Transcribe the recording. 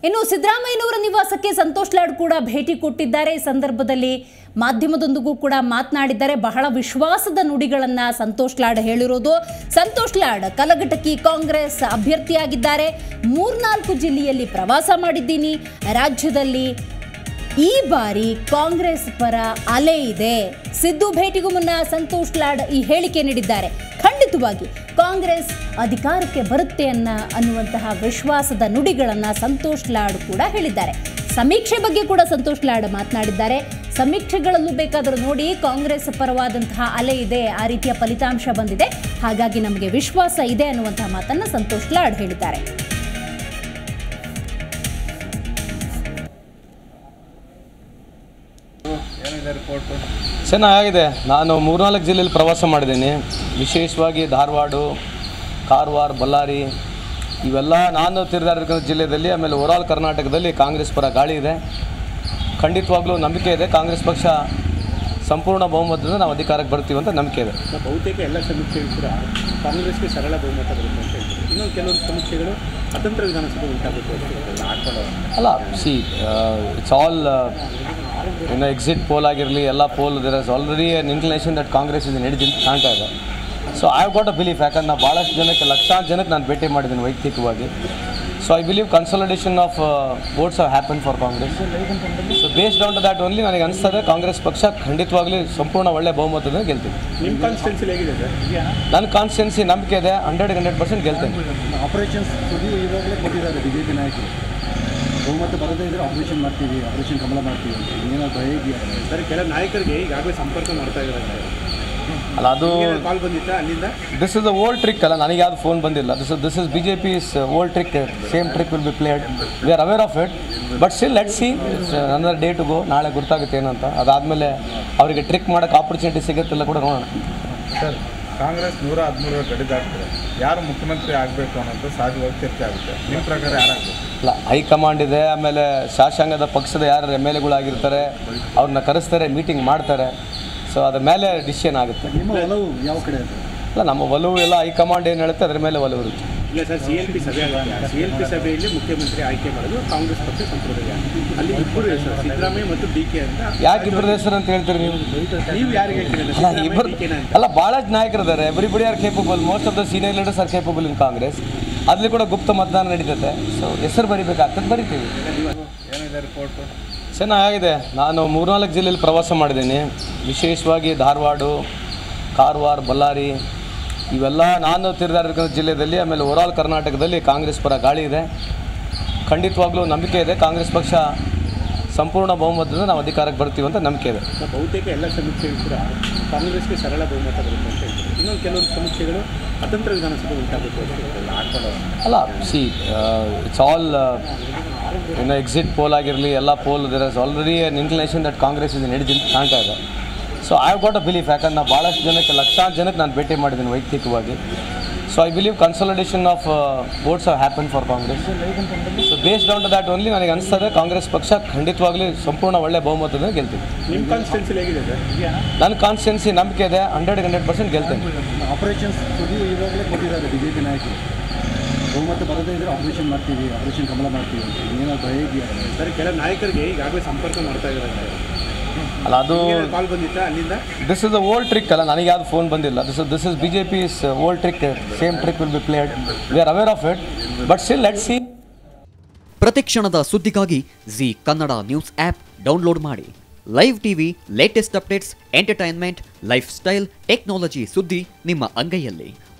ಇನ್ನು ಸಿದ್ದರಾಮಯ್ಯನವರ ನಿವಾಸಕ್ಕೆ ಸಂತೋಷ್ ಲಾಡ್ ಕೂಡ ಭೇಟಿ ಕೊಟ್ಟಿದ್ದಾರೆ ಈ ಸಂದರ್ಭದಲ್ಲಿ ಮಾಧ್ಯಮದೊಂದಿಗೂ ಕೂಡ ಮಾತನಾಡಿದ್ದಾರೆ ಬಹಳ ವಿಶ್ವಾಸದ ನುಡಿಗಳನ್ನ ಸಂತೋಷ್ ಲಾಡ್ ಹೇಳಿರೋದು ಸಂತೋಷ್ ಲಾಡ್ ಕಲಘಟಕಿ ಕಾಂಗ್ರೆಸ್ ಅಭ್ಯರ್ಥಿಯಾಗಿದ್ದಾರೆ ಮೂರ್ನಾಲ್ಕು ಜಿಲ್ಲೆಯಲ್ಲಿ ಪ್ರವಾಸ ಮಾಡಿದ್ದೀನಿ ರಾಜ್ಯದಲ್ಲಿ ಈ ಬಾರಿ ಕಾಂಗ್ರೆಸ್ ಪರ ಅಲೆ ಇದೆ ಸಿದ್ದು ಭೇಟಿಗೂ ಮುನ್ನ ಸಂತೋಷ್ ಲಾಡ್ ಈ ಹೇಳಿಕೆ ನೀಡಿದ್ದಾರೆ ಖಂಡಿತವಾಗಿ ಕಾಂಗ್ರೆಸ್ ಅಧಿಕಾರಕ್ಕೆ ಬರುತ್ತೆ ಅನ್ನ ಅನ್ನುವಂತಹ ವಿಶ್ವಾಸದ ನುಡಿಗಳನ್ನು ಸಂತೋಷ್ ಲಾಡ್ ಕೂಡ ಹೇಳಿದ್ದಾರೆ ಸಮೀಕ್ಷೆ ಬಗ್ಗೆ ಕೂಡ ಸಂತೋಷ್ ಲಾಡ್ ಮಾತನಾಡಿದ್ದಾರೆ ಸಮೀಕ್ಷೆಗಳಲ್ಲೂ ಬೇಕಾದರೂ ನೋಡಿ ಕಾಂಗ್ರೆಸ್ ಪರವಾದಂತಹ ಅಲೆ ಇದೆ ಆ ರೀತಿಯ ಫಲಿತಾಂಶ ಬಂದಿದೆ ಹಾಗಾಗಿ ನಮಗೆ ವಿಶ್ವಾಸ ಇದೆ ಅನ್ನುವಂತಹ ಮಾತನ್ನ ಸಂತೋಷ್ ಲಾಡ್ ಹೇಳಿದ್ದಾರೆ ಚೆನ್ನಾಗಿದೆ ನಾನು ಮೂರ್ನಾಲ್ಕು ಜಿಲ್ಲೆಯಲ್ಲಿ ಪ್ರವಾಸ ಮಾಡಿದ್ದೀನಿ ವಿಶೇಷವಾಗಿ ಧಾರವಾಡ ಕಾರವಾರ ಬಳ್ಳಾರಿ ಇವೆಲ್ಲ ನಾನು ತಿರುಗಾಡಿರ್ತಕ್ಕಂಥ ಜಿಲ್ಲೆಯಲ್ಲಿ ಆಮೇಲೆ ಓವರಾಲ್ ಕರ್ನಾಟಕದಲ್ಲಿ ಕಾಂಗ್ರೆಸ್ ಪರ ಗಾಳಿ ಇದೆ ಖಂಡಿತವಾಗ್ಲೂ ನಂಬಿಕೆ ಇದೆ ಕಾಂಗ್ರೆಸ್ ಪಕ್ಷ ಸಂಪೂರ್ಣ ಬಹುಮತದಿಂದ ನಾವು ಅಧಿಕಾರಕ್ಕೆ ಬರ್ತೀವಿ ಅಂತ ನಂಬಿಕೆ ಇದೆ ಬಹುತೇಕ ಎಲ್ಲ ಸಮೀಕ್ಷೆಗಳು ಕೂಡ ಕಾಂಗ್ರೆಸ್ಗೆ ಸರಳ ಬಹುಮತ ಬರುತ್ತೆ ಅಂತ ಹೇಳ್ತಾರೆ ಇನ್ನೊಂದು ಕೆಲವೊಂದು ಸಮೀಕ್ಷೆಗಳು ಅತಂತ್ರ ವಿಧಾನಸಭೆ ಉಂಟಾಗುತ್ತೆ ಅಂತ ಹೇಳ್ತಾರೆ ಹಾಕೊಳ್ಳೋ ಅಲ್ಲ ಸಿ ಇಟ್ಸ್ ಆಲ್ ಇನ್ನು ಎಕ್ಸಿಟ್ ಪೋಲ್ ಆಗಿರಲಿ ಎಲ್ಲ poll there is already an inclination that Congress is ನೆಡಿಜ್ ಅಂತ ಕಾಣ್ತಾ ಇದೆ so I have got a belief ಯಾಕಂದ್ರೆ ನಾನು ಭಾಳಷ್ಟು ಜನಕ್ಕೆ ಲಕ್ಷಾಂತರ ಜನಕ್ಕೆ ನಾನು ಭೇಟಿ ಮಾಡಿದ್ದೀನಿ ವೈಯಕ್ತಿಕವಾಗಿ so I believe consultation of votes have happen for Congress so based on to that only ನನಗೆ ಅನಿಸ್ತದೆ ಕಾಂಗ್ರೆಸ್ ಪಕ್ಷ ಖಂಡಿತವಾಗ್ಲೂ ಸಂಪೂರ್ಣ ಒಳ್ಳೆ ಬಹುಮತದಿಂದ ಗೆಲ್ತೀನಿ ನಿಮ್ಮ ಕಾನ್ಸ್ಟಿಟ್ಯೂನ್ಸಿ ಹೇಗಿದೆ ಸರ್ ನನ್ನ ಕಾನ್ಸ್ಟಿಟ್ಯೂನ್ಸಿ ನಂಬಿಕೆ ಇದೆ ಹಂಡ್ರೆಡ್ ಹಂಡ್ರೆಡ್ ಪರ್ಸೆಂಟ್ ಗೆಲ್ತೇನೆ ಆಪರೇಷನ್ಸ್ ಸುದ್ದಿ ಇವಾಗಲೇ ಕೊಟ್ಟಿದ್ದಾರೆ ಬಿ ಜೆ ಪಿ ನಾಯಕರು ಬಹುಮತ ಬರದೇ ಇದ್ರೆ ಆಪರೇಷನ್ ಮಾಡ್ತೀವಿ ಆಪರೇಷನ್ ಕಮಲ ಮಾಡ್ತೀವಿ ಅಂತ ಏನಾದ್ರು ಭಯ ಇದೆಯಾ ಸರ್ ಕೆಲ ನಾಯಕರಿಗೆ ಈಗಾಗಲೇ ಸಂಪರ್ಕ ಮಾಡ್ತಾ ಇದ್ದಾರೆ ಅಲ್ಲ ಅದು ಕಾಲ್ ಬಂದಿತ್ತಾ ಅಲ್ಲಿಂದ this is the old trick ಅಲ್ಲ ನನಗೆ ಯಾವ್ದು ಫೋನ್ ಬಂದಿಲ್ಲ this is this is B J P is old trick same trick will be played we are aware of it but still let see ನನ್ನ day to go ನಾಳೆ ಗೊತ್ತಾಗುತ್ತೆ ಏನಂತ ಅದಾದಮೇಲೆ ಅವರಿಗೆ ಟ್ರಿಕ್ ಮಾಡೋಕ್ಕೆ ಆಪರ್ಚುನಿಟಿ ಸಿಗುತ್ತಿಲ್ಲ ಕೂಡ ನೋಡೋಣ ಸರ್ ಕಾಂಗ್ರೆಸ್ ನೂರ ಹದಿಮೂರರ ಗಡಿ ದಾಟ್ತಾರೆ ಯಾರು ಮುಖ್ಯಮಂತ್ರಿ ಆಗಬೇಕು ಅನ್ನೋದು ಸಹಜವಾಗಿ ಚರ್ಚೆ ಆಗುತ್ತೆ ನಿಮ್ಮ ಪ್ರಕಾರ ಯಾರಾಗಬೇಕು ಅಲ್ಲ ಹೈಕಮಾಂಡ್ ಇದೆ ಆಮೇಲೆ ಶಾಸಕಾಂಗದ ಪಕ್ಷದ ಯಾರು ಎಮ್ ಎಲ್ ಎಗಳಾಗಿರ್ತಾರೆ ಅವ್ರನ್ನ ಕರೆಸ್ತಾರೆ ಮೀಟಿಂಗ್ ಮಾಡ್ತಾರೆ ಸೊ ಅದ್ರ ಮೇಲೆ ಡಿಸಿಷನ್ ಆಗುತ್ತೆ ನಿಮ್ಮ ಒಲವು ಯಾವ ಕಡೆ ಅದು ಅಲ್ಲ ನಮ್ಮ ಒಲವು ಎಲ್ಲ ಹೈಕಮಾಂಡ್ ಏನು ಹೇಳುತ್ತೆ ಅದ್ರ ಮೇಲೆ ಒಲವು ಇರುತ್ತೆ ಇಲ್ಲ ಸರ್ ಸಿ ಎಲ್ ಪಿ ಸಭೆ ಆಗುತ್ತೆ ಸಿ ಎಲ್ ಪಿ ಸಭೆಯಲ್ಲಿ ಮುಖ್ಯಮಂತ್ರಿ ಆಯ್ಕೆ ಮಾಡೋದು ಕಾಂಗ್ರೆಸ್ ಪಕ್ಷ ಸಂಪ್ರದಾಯ ಅಲ್ಲಿ ಇಬ್ಬರು ಹೆಸರು ಸಿದ್ದರಾಮಯ್ಯ ಮತ್ತು ಡಿ ಕೆ ಅಂತ ಯಾಕೆ ಇಬ್ಬರ ಹೆಸರು ಅಂತ ಹೇಳ್ತೀರಿ ನೀವು ನೀವು ಯಾರಿಗೆ ಹೇಳ್ತೀರಲ್ಲ ಅಲ್ಲ ಸಿದ್ದರಾಮಯ್ಯ ಇಬ್ಬರು ಡಿ ಕೆನ ಅಂತ ಅಲ್ಲ ಭಾಳಷ್ಟು ನಾಯಕರಿದ್ದಾರೆ everybody are capable most of the senior leaders are capable in Congress ಅಲ್ಲಿ ಕೂಡ ಗುಪ್ತ ಮತದಾನ ನಡೀತದೆ ಸೊ ಹೆಸರು ಬರಿಬೇಕಾಗ್ತದೆ ಬರಿತೀವಿ ಏನಿದೆ ರಿಪೋರ್ಟು ಚೆನ್ನಾಗಿದೆ ನಾನು ಮೂರ್ನಾಲ್ಕು ಜಿಲ್ಲೆಯಲ್ಲಿ ಪ್ರವಾಸ ಮಾಡಿದ್ದೀನಿ ವಿಶೇಷವಾಗಿ ಧಾರವಾಡ ಕಾರವಾರ ಬಳ್ಳಾರಿ ಇವೆಲ್ಲ ನಾನು ತಿರುಗಾಡಿರ್ತಕ್ಕಂಥ ಜಿಲ್ಲೆಯಲ್ಲಿ ಆಮೇಲೆ ಓವರಾಲ್ ಕರ್ನಾಟಕದಲ್ಲಿ ಕಾಂಗ್ರೆಸ್ ಪರ ಗಾಳಿ ಇದೆ ಖಂಡಿತವಾಗ್ಲೂ ನಂಬಿಕೆ ಇದೆ ಕಾಂಗ್ರೆಸ್ ಪಕ್ಷ ಸಂಪೂರ್ಣ ಬಹುಮತದಿಂದ ನಾವು ಅಧಿಕಾರಕ್ಕೆ ಬರ್ತೀವಿ ಅಂತ ನಂಬಿಕೆ ಇದೆ ಬಹುತೇಕ ಎಲ್ಲ ಸಮೀಕ್ಷೆಗಳು ಕೂಡ ಕಾಂಗ್ರೆಸ್ಗೆ ಸರಳ ಬಹುಮತ ಬರುತ್ತೆ ಅಂತ ಹೇಳ್ತಾರೆ ಇನ್ನೊಂದು ಕೆಲವೊಂದು ಸಮೀಕ್ಷೆಗಳು ಅತಂತ್ರ ವಿಧಾನಸಭೆ ಉಂಟಾಗುತ್ತೆ ಅಂತ ಹೇಳ್ತಾರೆ ಹಾಕೊಳ್ಳೋ ಅಲ್ಲ ಸಿ ಇಟ್ಸ್ ಆಲ್ ಇನ್ನು ಎಕ್ಸಿಟ್ ಪೋಲ್ ಆಗಿರಲಿ ಎಲ್ಲ poll there is already an inclination that Congress is ನೆಡಿಜ್ ಅಂತ ಕಾಣ್ತಾ ಇದೆ so I have got a belief ಯಾಕಂದ್ರೆ ನಾನು ಭಾಳಷ್ಟು ಜನಕ್ಕೆ ಲಕ್ಷಾಂತರ ಜನಕ್ಕೆ ನಾನು ಭೇಟಿ ಮಾಡಿದ್ದೀನಿ ವೈಯಕ್ತಿಕವಾಗಿ so I believe consultation of votes have happen for Congress so based on to that only ನನಗೆ ಅನಿಸ್ತದೆ ಕಾಂಗ್ರೆಸ್ ಪಕ್ಷ ಖಂಡಿತವಾಗ್ಲೂ ಸಂಪೂರ್ಣ ಒಳ್ಳೆ ಬಹುಮತದಿಂದ ಗೆಲ್ತೀನಿ ನಿಮ್ಮ ಕಾನ್ಸ್ಟಿಟ್ಯೂನ್ಸಿ ಹೇಗಿದೆ ಸರ್ ನನ್ನ ಕಾನ್ಸ್ಟಿಟ್ಯೂನ್ಸಿ ನಂಬಿಕೆ ಇದೆ ಹಂಡ್ರೆಡ್ ಹಂಡ್ರೆಡ್ ಪರ್ಸೆಂಟ್ ಗೆಲ್ತೇನೆ ಆಪರೇಷನ್ಸ್ ಸುದ್ದಿ ಇವಾಗಲೇ ಕೊಟ್ಟಿದ್ದಾರೆ ಬಿ ಜೆ ಪಿ ನಾಯಕರು ಬಹುಮತ ಬರದೇ ಇದ್ರೆ ಆಪರೇಷನ್ ಮಾಡ್ತೀವಿ ಆಪರೇಷನ್ ಕಮಲ ಮಾಡ್ತೀವಿ ಅಂತ ಏನಾದ್ರು ಭಯ ಇದೆಯಾ ಸರ್ ಕೆಲ ನಾಯಕರಿಗೆ ಈಗಾಗಲೇ ಸಂಪರ್ಕ ಮಾಡ್ತಾ ಇದ್ದಾರೆ ಅಲ್ಲ ಅದು ಕಾಲ್ ಬಂದಿತ್ತಾ ಅಲ್ಲಿಂದ this is the old trick ಅಲ್ಲ ನನಗೆ ಯಾವ್ದು ಫೋನ್ ಬಂದಿಲ್ಲ this is this is B J P is old trick same trick will be played we are aware of it but still let see ಪ್ರತಿಕ್ಷಣದ ಸುದ್ದಿಗಾಗಿ Zee Kannada news app download ಮಾಡಿ live TV latest updates entertainment lifestyle technology ಸುದ್ದಿ ನಿಮ್ಮ ಅಂಗೈಯಲ್ಲಿ